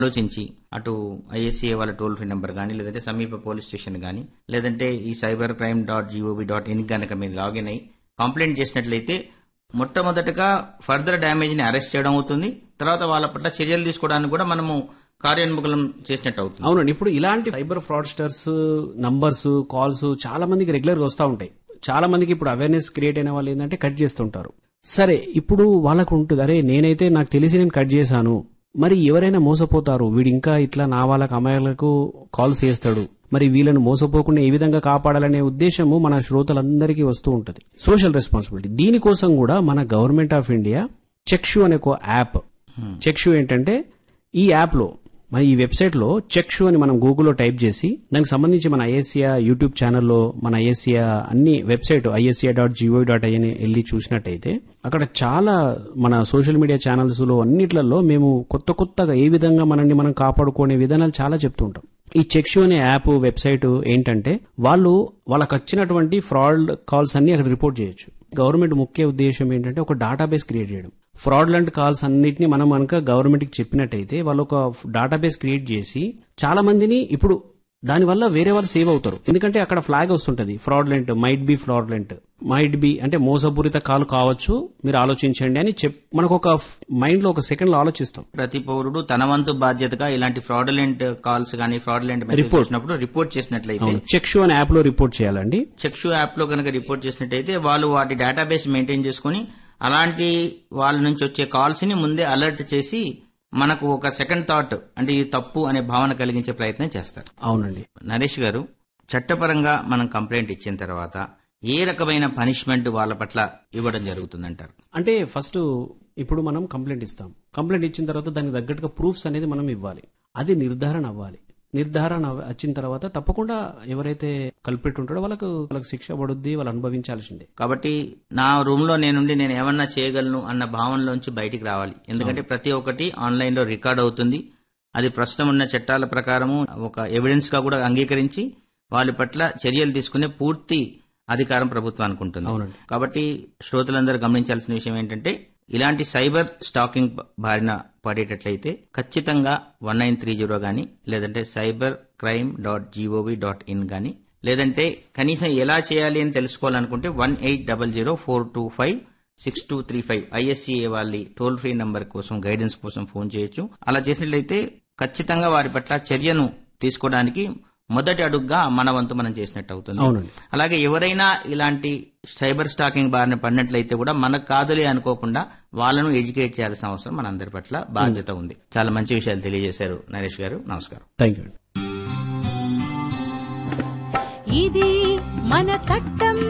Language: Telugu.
ఆలోచించి అటు ఐఎస్సీఏ వాళ్ళ టోల్ ఫ్రీ నెంబర్ కానీ లేదంటే సమీప పోలీస్ స్టేషన్ కానీ లేదంటే ఈ cyber crime dot GOV dot IN కనుక మీరు లాగిన్ అయ్యి కంప్లైంట్ చేసినట్లయితే మొట్టమొదటగా ఫర్దర్ డ్యామేజ్ ని అరెస్ట్ చేయడం అవుతుంది తర్వాత వాళ్ళ పట్ల చర్యలు తీసుకోవడానికి కూడా మనము కార్యోన్ముఖం చేసినట్టు అవుతుంది అవునండి ఇప్పుడు ఇలాంటి సైబర్ ఫ్రాడ్స్టర్స్ నంబర్స్ కాల్స్ చాలా మందికి రెగ్యులర్ గా వస్తూ ఉంటాయి చాలా మందికి ఇప్పుడు అవేర్నెస్ క్రియేట్ అయిన వాళ్ళు ఏంటంటే కట్ చేస్తుంటారు సరే ఇప్పుడు వాళ్ళకు ఉంటుంది అరే నేనైతే నాకు తెలిసి నేను కట్ చేశాను మరి ఎవరైనా మోసపోతారు వీడు ఇంకా ఇట్లా నా వాళ్ళకి అమ్మాయిలకు కాల్స్ చేస్తాడు మరి వీళ్ళను మోసపోకుండా ఏ విధంగా కాపాడాలనే ఉద్దేశము మన శ్రోతలందరికీ వస్తూ ఉంటుంది సోషల్ రెస్పాన్సిబిలిటీ దీనికోసం కూడా మన గవర్నమెంట్ ఆఫ్ ఇండియా చెక్షు అనే ఒక యాప్ చెక్షు ఏంటంటే ఈ యాప్ లో మరి ఈ వెబ్సైట్ లో చెక్షు అని మనం గూగుల్లో టైప్ చేసి దానికి సంబంధించి మన ఐఎస్సియా యూట్యూబ్ ఛానల్లో మన ఐఎస్సియా అన్ని వెబ్సైట్ ఐఎస్సియా డాట్ జీఓ డాట్ ఐఎన్ వెళ్ళి చూసినట్టయితే అక్కడ చాలా మన సోషల్ మీడియా ఛానల్స్ లో అన్నిట్లలో మేము కొత్త కొత్తగా ఏ విధంగా మనల్ని మనం కాపాడుకునే విధానాలు చాలా చెప్తుంటాం ఈ చెక్షు అనే యాప్ వెబ్సైట్ ఏంటంటే వాళ్ళు వాళ్ళకి వచ్చినటువంటి ఫ్రాడ్ కాల్స్ అన్ని అక్కడ రిపోర్ట్ చేయొచ్చు గవర్నమెంట్ ముఖ్య ఉద్దేశం ఏంటంటే ఒక డేటాబేస్ క్రియేట్ చేయడం ఫ్రాడ్లెంట్ కాల్స్ అన్నిటిని మనం కనుక గవర్నమెంట్ కి చెప్పినట్టయితే వాళ్ళు ఒక డేటాబేస్ క్రియేట్ చేసి చాలా మందిని ఇప్పుడు దానివల్ల వేరే వాళ్ళు సేవ్ అవుతారు ఎందుకంటే అక్కడ ఫ్లాగ్ వస్తుంటది fraudulent might be fraudulent might be అంటే మోసపూరిత కాల్ కావచ్చు మీరు ఆలోచించండి అని చెప్ మనకు ఒక మైండ్ లో ఒక సెకండ్ లో ఆలోచిస్తాం ప్రతి పౌరుడు తన వంతు బాధ్యతగా ఇలాంటి ఫ్రాడులెంట్ కాల్స్ కానీ ఫ్రాడులెంట్ మెసేజ్ వచ్చినప్పుడు రిపోర్ట్ చేసినట్లయితే చెక్షు అనే యాప్ లో రిపోర్ట్ చేయాలండి చెక్షు యాప్ లో కనుక రిపోర్ట్ చేసినట్టయితే వాళ్ళు వాటి డేటాబేస్ మెయింటైన్ చేసుకుని అలాంటి వాళ్ళ నుంచి వచ్చే కాల్స్ ని ముందే అలర్ట్ చేసి మనకు ఒక సెకండ్ థాట్ అంటే ఇది తప్పు అనే భావన కలిగించే ప్రయత్నం చేస్తారు అవునండి నరేష్ గారు చట్టపరంగా మనం కంప్లైంట్ ఇచ్చిన తర్వాత ఏ రకమైన పనిష్మెంట్ వాళ్ళ పట్ల ఇవ్వడం జరుగుతుందంటారు అంటే ఫస్ట్ ఇప్పుడు మనం కంప్లైంట్ ఇస్తాం కంప్లైంట్ ఇచ్చిన తర్వాత దానికి తగ్గట్టుగా ప్రూఫ్స్ అనేది మనం ఇవ్వాలి అది నిర్ధారణ అవ్వాలి నిర్ధారణ అవ- వచ్చిన తర్వాత తప్పకుండా ఎవరైతే కల్పెట్ ఉంటాడో వాళ్ళకు వాళ్ళకి శిక్ష పడుద్ది వాళ్ళు అనుభవించాల్సిందే కాబట్టి నా రూమ్ లో నేనుండి నేను ఏమన్నా చేయగలను అన్న భావనలోంచి బయటికి రావాలి ఎందుకంటే ప్రతి ఒక్కటి ఆన్లైన్ లో రికార్డ్ అవుతుంది అది ప్రస్తుతం ఉన్న చట్టాల ప్రకారము ఒక ఎవిడెన్స్ గా కూడా అంగీకరించి వాళ్ళ పట్ల చర్యలు తీసుకునే పూర్తి అధికారం ప్రభుత్వానికి ఉంటుంది అవునండి. కాబట్టి శ్రోతలందరూ గమనించాల్సిన విషయం ఏంటంటే ఇలాంటి సైబర్ స్టాకింగ్ బారిన పడేటట్లయితే ఖచ్చితంగా వన్ నైన్ త్రీ జీరో గానీ లేదంటే cyber crime dot GOV dot in గానీ లేదంటే కనీసం ఎలా చేయాలి అని తెలుసుకోవాలనుకుంటే one eight double zero four two five six two three five ISCA వాళ్ళ టోల్ ఫ్రీ నంబర్ కోసం గైడెన్స్ కోసం ఫోన్ చేయొచ్చు అలా చేసినట్లయితే ఖచ్చితంగా వారి పట్ల చర్యను తీసుకోవడానికి మొదటి అడుగుగా మన వంతు మనం చేసినట్టు అవుతుంది అవునండి అలాగే ఎవరైనా ఇలాంటి సైబర్ స్టాకింగ్ బారిన పడినట్లయితే కూడా మనకు కాదులే అనుకోకుండా వాళ్ళను ఎడ్యుకేట్ చేయాల్సిన అవసరం మనందరి పట్ల బాధ్యత ఉంది చాలా మంచి విషయాలు తెలియజేశారు నరేష్ గారు నమస్కారం థ్యాంక్ యూ ఇది మన చట్టం